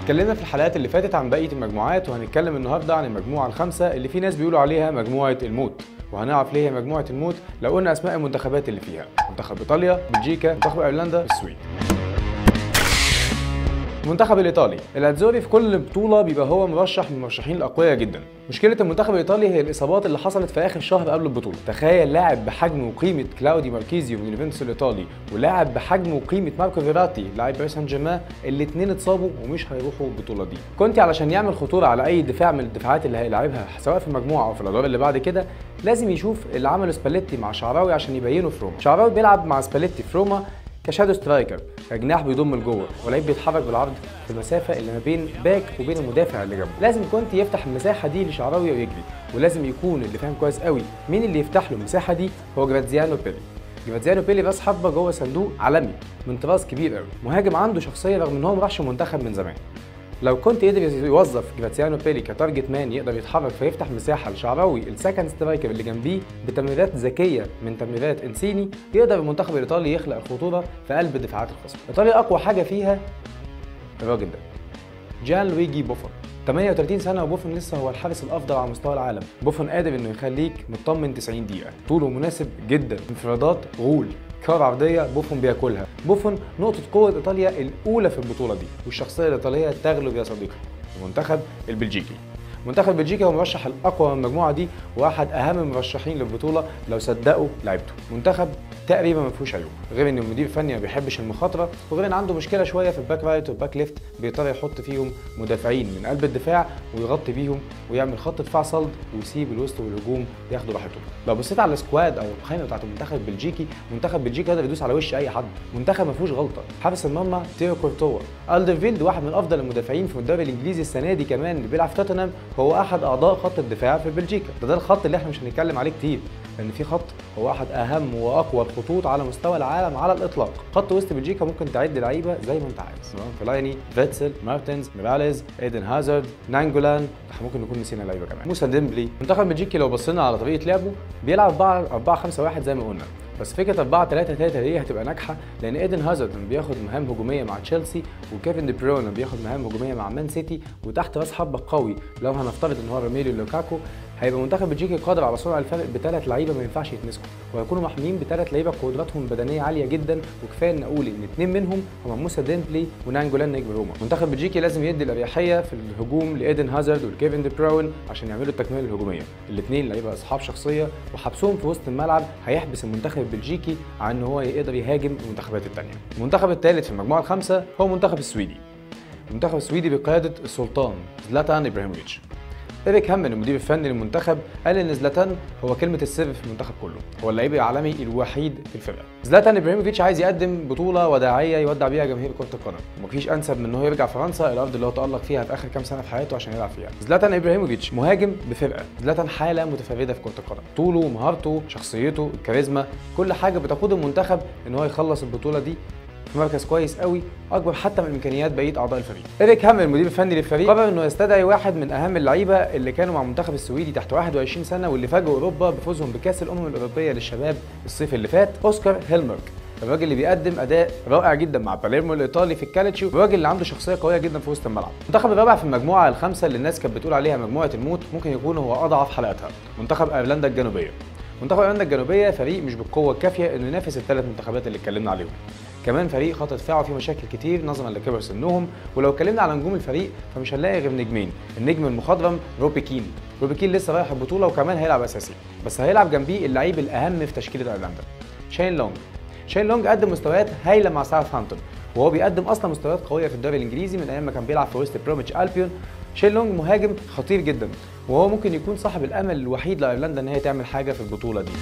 اتكلمنا في الحلقات اللي فاتت عن بقيه المجموعات وهنتكلم النهارده عن المجموعه الخامسه اللي في ناس بيقولوا عليها مجموعه الموت وهنعرف ليه هي مجموعه الموت لو قلنا اسماء المنتخبات اللي فيها منتخب ايطاليا بلجيكا منتخب ايرلندا السويد المنتخب الايطالي الاتزوري في كل بطوله بيبقى هو مرشح من المرشحين الاقوياء جدا مشكله المنتخب الايطالي هي الاصابات اللي حصلت في اخر شهر قبل البطوله تخيل لاعب بحجم وقيمه كلاودي ماركيزيو من اليوفنتوس الايطالي ولاعب بحجم وقيمه ماركو فيراتي لاعب باريس سان جيرمان الاثنين اتصابوا ومش هيروحوا البطوله دي كنت علشان يعمل خطوره على اي دفاع من الدفاعات اللي هيلاعبها سواء في المجموعه او في الادوار اللي بعد كده لازم يشوف اللي عمله سباليتي مع شعراوي عشان يبينه في روما شعراوي بيلعب مع سباليتي في روما كشادو سترايكر كجناح بيضم لجوه ولعيب بيتحرك بالعرض في المسافه اللي ما بين باك وبين المدافع اللي جنبه لازم كنت يفتح المساحه دي لشعراوي ويجري ولازم يكون اللي فاهم كويس قوي مين اللي يفتح له المساحه دي هو جراتزيانو بيلي جراتزيانو بيلي راس حربه جوه صندوق عالمي من طراز كبير قوي مهاجم عنده شخصيه رغم ان هو ما راحش منتخب من زمان لو كنت قدر يوظف جراتسيانو بيلي كتارجت مان يقدر يتحرك فيفتح مساحه لشعراوي السكند سترايكر اللي جنبيه بتمريرات ذكيه من تمريرات انسيني يقدر المنتخب الايطالي يخلق الخطوره في قلب دفاعات الخصم ايطاليا اقوى حاجه فيها الراجل ده جان لويجي بوفون 38 سنه وبوفون لسه هو الحارس الافضل على مستوى العالم بوفون قادر انه يخليك مطمن 90 دقيقه طوله مناسب جدا انفرادات غول كور عرضيه بوفون بياكلها بوفون نقطه قوه ايطاليا الاولى في البطوله دي والشخصيه الايطاليه تغلب يا صديقي المنتخب البلجيكي منتخب بلجيكا هو المرشح الاقوى من المجموعه دي واحد اهم المرشحين للبطوله لو صدقوا لعيبته منتخب تقريبا ما فيهوش عيوب غير ان المدير الفني ما بيحبش المخاطره وغير ان عنده مشكله شويه في الباك رايت والباك ليفت بيضطر يحط فيهم مدافعين من قلب الدفاع ويغطي بيهم ويعمل خط دفاع صلد ويسيب الوسط والهجوم ياخدوا راحتهم لو بصيت على السكواد او القائمه بتاعت المنتخب البلجيكي منتخب بلجيكا يقدر يدوس على وش اي حد منتخب ما فيهوش غلطه حارس المرمى تيو كورتوا الدرفيلد واحد من افضل المدافعين في الدوري الانجليزي السنه دي كمان اللي بيلعب في توتنهام هو احد اعضاء خط الدفاع في بلجيكا ده, ده الخط اللي احنا مش هنتكلم عليه كتير لان في خط هو احد اهم واقوى الخطوط على مستوى العالم على الاطلاق خط وسط بلجيكا ممكن تعد لعيبه زي ما انت عايز سواء فلايني فيتسل مارتنز ميراليز ايدن هازارد نانجولان احنا ممكن نكون نسينا لعيبه كمان موسى ديمبلي المنتخب البلجيكي لو بصينا على طريقه لعبه بيلعب 4 4 5 1 زي ما قلنا بس فكره 4 3 3 دي هتبقى ناجحه لان ايدن هازارد بياخد مهام هجوميه مع تشيلسي وكيفن دي برون بياخد مهام هجوميه مع مان سيتي وتحت راس حربه قوي لو هنفترض ان هو روميليو لوكاكو هيبقى منتخب بلجيكا قادر على صنع الفرق بثلاث لعيبه ما ينفعش يتمسكوا وهيكونوا محميين بثلاث لعيبه قدراتهم البدنيه عاليه جدا وكفايه ان اقول ان اثنين منهم هم موسى ديمبلي ونانجولان نجم روما منتخب بلجيكا لازم يدي الاريحيه في الهجوم لايدن هازارد والكيفن دي براون عشان يعملوا التكمله الهجوميه الاثنين لعيبه اصحاب شخصيه وحبسهم في وسط الملعب هيحبس المنتخب البلجيكي عن ان هو يقدر يهاجم المنتخبات الثانيه المنتخب الثالث في المجموعه الخامسه هو المنتخب السويدي المنتخب السويدي بقياده السلطان زلاتان ابراهيموفيتش إريك هامن المدير الفني للمنتخب قال ان زلاتان هو كلمه السر في المنتخب كله هو اللعيب العالمي الوحيد في الفرقه زلاتان ابراهيموفيتش عايز يقدم بطوله وداعيه يودع بيها جماهير كره القدم ومفيش انسب من ان هو يرجع فرنسا الارض اللي هو تالق فيها في اخر كام سنه في حياته عشان يلعب فيها زلاتان ابراهيموفيتش مهاجم بفرقه زلاتان حاله متفرده في كره القدم طوله مهارته شخصيته الكاريزما كل حاجه بتقود المنتخب ان هو يخلص البطوله دي في مركز كويس قوي اكبر حتى من امكانيات بقيه اعضاء الفريق. ايريك هامل المدير الفني للفريق قرر انه يستدعي واحد من اهم اللعيبه اللي كانوا مع المنتخب السويدي تحت 21 سنه واللي فاجئوا اوروبا بفوزهم بكاس الامم الاوروبيه للشباب الصيف اللي فات اوسكار هيلمرك الراجل اللي بيقدم اداء رائع جدا مع باليرمو الايطالي في الكالتشيو الراجل اللي عنده شخصيه قويه جدا في وسط الملعب المنتخب الرابع في المجموعه الخامسه اللي الناس كانت بتقول عليها مجموعه الموت ممكن يكون هو اضعف حلقاتها منتخب ايرلندا الجنوبيه منتخب ايرلندا الجنوبيه فريق مش بالقوه الكافيه انه ينافس الثلاث منتخبات اللي اتكلمنا عليهم كمان فريق خط دفاعه فيه مشاكل كتير نظرا لكبر سنهم ولو اتكلمنا على نجوم الفريق فمش هنلاقي غير نجمين النجم المخضرم روبي كين روبي كين لسه رايح البطوله وكمان هيلعب اساسي بس هيلعب جنبيه اللعيب الاهم في تشكيله ايرلندا شين لونج شين لونج قدم مستويات هايله مع ساوثهامبتون وهو بيقدم اصلا مستويات قويه في الدوري الانجليزي من ايام ما كان بيلعب في ويست بروميتش البيون شين لونج مهاجم خطير جدا وهو ممكن يكون صاحب الامل الوحيد لايرلندا ان هي تعمل حاجه في البطوله دي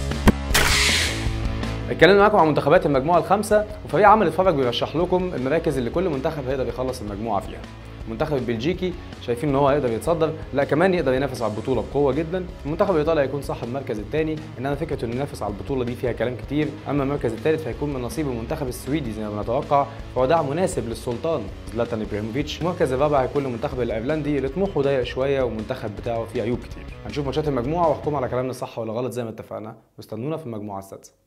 اتكلمنا معاكم عن منتخبات المجموعه الخامسه وفريق عمل اتفرج بيرشح لكم المراكز اللي كل منتخب هيقدر يخلص المجموعه فيها المنتخب البلجيكي شايفين ان هو هيقدر يتصدر لا كمان يقدر ينافس على البطوله بقوه جدا المنتخب الايطالي هيكون صاحب المركز الثاني انما فكره انه ينافس على البطوله دي فيها كلام كتير اما المركز الثالث فهيكون من نصيب المنتخب السويدي زي ما بنتوقع فهو ده مناسب للسلطان زلاتان ابراهيموفيتش المركز الرابع هيكون المنتخب الايرلندي اللي طموحه ضيق شويه والمنتخب بتاعه فيه عيوب كتير هنشوف ماتشات المجموعه واحكم على كلامنا صح ولا غلط زي ما اتفقنا واستنونا في المجموعه السادسه